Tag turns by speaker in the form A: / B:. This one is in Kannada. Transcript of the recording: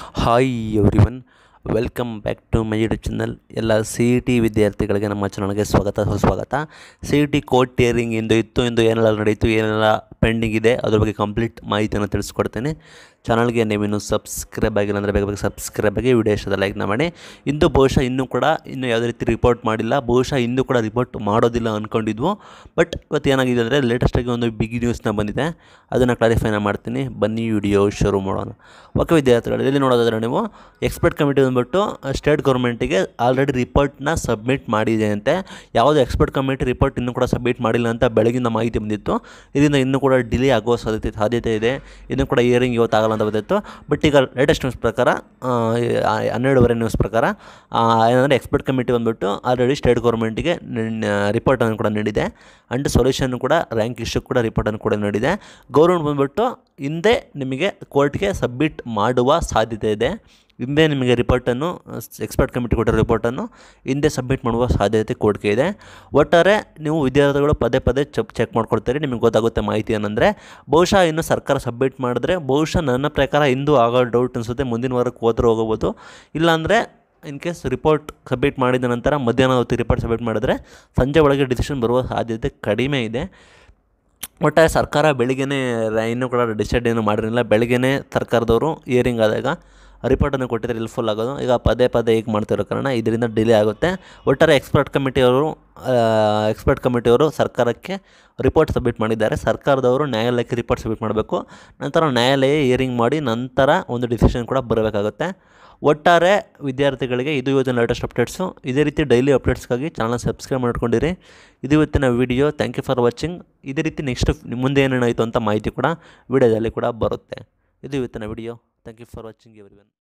A: hi everyone welcome back to my YouTube channel ಎಲ್ಲ ಸಿ ಇ ಟಿ ವಿದ್ಯಾರ್ಥಿಗಳಿಗೆ ನಮ್ಮ ಚಾನಲ್ಗೆ ಸ್ವಾಗತ ಸುಸ್ವಾಗತ C E T court hearing ಇಂದು ಇತ್ತು ಇಂದು ಏನೆಲ್ಲ ನಡೀತು ಏನೆಲ್ಲ ಪೆಂಡಿಂಗ್ ಇದೆ ಅದ್ರ ಬಗ್ಗೆ ಕಂಪ್ಲೀಟ್ ಮಾಹಿತಿಯನ್ನು ತಿಳಿಸ್ಕೊಡ್ತೇನೆ ಚಾನಲ್ಗೆ ನೀವಿನ್ನು ಸಬ್ಸ್ಕ್ರೈಬ್ ಆಗಿಲ್ಲ ಅಂದರೆ ಬೇಗ ಬೇಗ ಸಬ್ಸ್ಕ್ರೈಬ್ ಆಗಿ ವಿಡಿಯೋ ಇಷ್ಟದ ಲೈಕ್ನ ಮಾಡಿ ಇಂದು ಬಹುಶಃ ಇನ್ನೂ ಕೂಡ ಇನ್ನೂ ಯಾವುದೇ ರೀತಿ ರಿಪೋರ್ಟ್ ಮಾಡಿಲ್ಲ ಬಹುಶಃ ಇನ್ನೂ ಕೂಡ ರಿಪೋರ್ಟ್ ಮಾಡೋದಿಲ್ಲ ಅಂದ್ಕೊಂಡಿದ್ವು ಬಟ್ ಇವತ್ತು ಏನಾಗಿದೆ ಅಂದರೆ ಲೇಟೆಸ್ಟಾಗಿ ಒಂದು ಬಿಗ್ ನ್ಯೂಸ್ನ ಬಂದಿದೆ ಅದನ್ನು ಕ್ಲಾರಿಫೈನ ಮಾಡ್ತೀನಿ ಬನ್ನಿ ವಿಡಿಯೋ ಶುರು ಮಾಡೋಣ ಓಕೆ ವಿದ್ಯಾರ್ಥಿಗಳು ಇಲ್ಲಿ ನೋಡೋದಾದ್ರೆ ನೀವು ಎಕ್ಸ್ಪರ್ಟ್ ಕಮಿಟಿ ಬಂದ್ಬಿಟ್ಟು ಸ್ಟೇಟ್ ಗೌರ್ಮೆಂಟಿಗೆ ಆಲ್ರೆಡಿ ರಿಪೋರ್ಟ್ನ ಸಬ್ಮಿಟ್ ಮಾಡಿದೆ ಅಂತೆ ಯಾವುದೇ ಎಕ್ಸ್ಪರ್ಟ್ ಕಮಿಟಿ ರಿಪೋರ್ಟ್ ಇನ್ನೂ ಕೂಡ ಸಬ್ಮಿಟ್ ಮಾಡಿಲ್ಲ ಅಂತ ಬೆಳಗಿನ ಮಾಹಿತಿ ಬಂದಿತ್ತು ಇದರಿಂದ ಇನ್ನೂ ಕೂಡ ಡಿಲೇ ಆಗುವ ಸಾಧ್ಯತೆ ಸಾಧ್ಯತೆ ಇದೆ ಇನ್ನೂ ಕೂಡ ಇಯರಿಂಗ್ ಇವತ್ತು ಆಗಲ್ಲ ಅಂತ ಬಂದಿತ್ತು ಬಟ್ ಈಗ ಲೇಟೆಸ್ಟ್ ನ್ಯೂಸ್ ಪ್ರಕಾರ ಆ, ಆ, ಹನ್ನೆರಡುವರೆ ನ್ಯೂಸ್ ಪ್ರಕಾರ ಆ, ಏನಂದರೆ ಎಕ್ಸ್ಪರ್ಟ್ ಕಮಿಟಿ ಬಂದ್ಬಿಟ್ಟು ಆಲ್ರೆಡಿ ಸ್ಟೇಟ್ ಗೌರ್ಮೆಂಟಿಗೆ ರಿಪೋರ್ಟನ್ನು ಕೂಡ ನೀಡಿದೆ ಆ್ಯಂಡ್ ಸೊಲ್ಯೂಷನ್ ಕೂಡ ರ್ಯಾಂಕ್ ಇಶ್ಯೂ ಕೂಡ ರಿಪೋರ್ಟನ್ನು ಕೂಡ ನೀಡಿದೆ ಗೌರ್ಮೆಂಟ್ ಬಂದ್ಬಿಟ್ಟು ಹಿಂದೆ ನಿಮಗೆ ಕೋರ್ಟ್ಗೆ ಸಬ್ಮಿಟ್ ಮಾಡುವ ಸಾಧ್ಯತೆ ಇದೆ ಹಿಂದೆ ನಿಮಗೆ ರಿಪೋರ್ಟನ್ನು ಎಕ್ಸ್ಪರ್ಟ್ ಕಮಿಟಿ ಕೊಟ್ಟಿರೋ ರಿಪೋರ್ಟನ್ನು ಹಿಂದೆ ಸಬ್ಮಿಟ್ ಮಾಡುವ ಸಾಧ್ಯತೆ ಕೋರ್ಟ್ಗೆ ಇದೆ ಒಟ್ಟಾರೆ ನೀವು ವಿದ್ಯಾರ್ಥಿಗಳು ಪದೇ ಪದೇ ಚೆಕ್ ಚೆಕ್ ಮಾಡ್ಕೊಳ್ತೀರಿ ನಿಮಗೆ ಗೊತ್ತಾಗುತ್ತೆ ಮಾಹಿತಿ ಏನಂದರೆ ಬಹುಶಃ ಇನ್ನು ಸರ್ಕಾರ ಸಬ್ಮಿಟ್ ಮಾಡಿದ್ರೆ ಬಹುಶಃ ನನ್ನ ಪ್ರಕಾರ ಇಂದು ಆಗೋ ಡೌಟ್ ಅನಿಸುತ್ತೆ ಮುಂದಿನ ವಾರಕ್ಕೆ ಹೋದ್ರೆ ಹೋಗ್ಬೋದು ಇಲ್ಲಾಂದರೆ ಇನ್ ಕೇಸ್ ರಿಪೋರ್ಟ್ ಸಬ್ಮಿಟ್ ಮಾಡಿದ ನಂತರ ಮಧ್ಯಾಹ್ನ ಹೊತ್ತು ರಿಪೋರ್ಟ್ ಸಬ್ಮಿಟ್ ಮಾಡಿದ್ರೆ ಸಂಜೆ ಒಳಗೆ ಡಿಸಿಷನ್ ಬರುವ ಸಾಧ್ಯತೆ ಕಡಿಮೆ ಇದೆ ಒಟ್ಟಾರೆ ಸರ್ಕಾರ ಬೆಳಿಗ್ಗೆನೇ ಇನ್ನೂ ಕೂಡ ಡಿಸೈಡ್ ಏನು ಮಾಡಿರಲಿಲ್ಲ ಬೆಳಿಗ್ಗೆನೇ ಸರ್ಕಾರದವರು ಇಯರಿಂಗ್ ಆದಾಗ ರಿಪೋರ್ಟನ್ನು ಕೊಟ್ಟಿದ್ರೆ ಹೆಲ್ಪ್ಫುಲ್ ಆಗೋದು ಈಗ ಪದೇ ಪದೇ ಈಗ ಮಾಡ್ತಿರೋ ಕಾರಣ ಇದರಿಂದ ಡಿಲೇ ಆಗುತ್ತೆ ಒಟ್ಟಾರೆ ಎಕ್ಸ್ಪರ್ಟ್ ಕಮಿಟಿಯವರು ಎಕ್ಸ್ಪರ್ಟ್ ಕಮಿಟಿಯವರು ಸರ್ಕಾರಕ್ಕೆ ರಿಪೋರ್ಟ್ ಸಬ್ಮಿಟ್ ಮಾಡಿದ್ದಾರೆ ಸರ್ಕಾರದವರು ನ್ಯಾಯಾಲಯಕ್ಕೆ ರಿಪೋರ್ಟ್ ಸಬ್ಮಿಟ್ ಮಾಡಬೇಕು ನಂತರ ನ್ಯಾಯಾಲಯ ಹಿಯರಿಂಗ್ ಮಾಡಿ ನಂತರ ಒಂದು ಡಿಸಿಷನ್ ಕೂಡ ಬರಬೇಕಾಗುತ್ತೆ ಒಟ್ಟಾರೆ ವಿದ್ಯಾರ್ಥಿಗಳಿಗೆ ಇದು ಇವತ್ತಿನ ಲೇಟೆಸ್ಟ್ ಅಪ್ಡೇಟ್ಸು ಇದೇ ರೀತಿ ಡೈಲಿ ಅಪ್ಡೇಟ್ಸ್ಗಾಗಿ ಚಾನಲ್ ಸಬ್ಸ್ಕ್ರೈಬ್ ಮಾಡ್ಕೊಂಡಿರಿ ಇದು ಇವತ್ತಿನ video thank you for watching ಇದೇ ರೀತಿ ನೆಕ್ಸ್ಟ್ ಮುಂದೆ ಏನೇನಾಯಿತು ಅಂತ ಮಾಹಿತಿ ಕೂಡ ವಿಡಿಯೋದಲ್ಲಿ ಕೂಡ ಬರುತ್ತೆ ಇದು ಇವತ್ತಿನ video thank you for watching every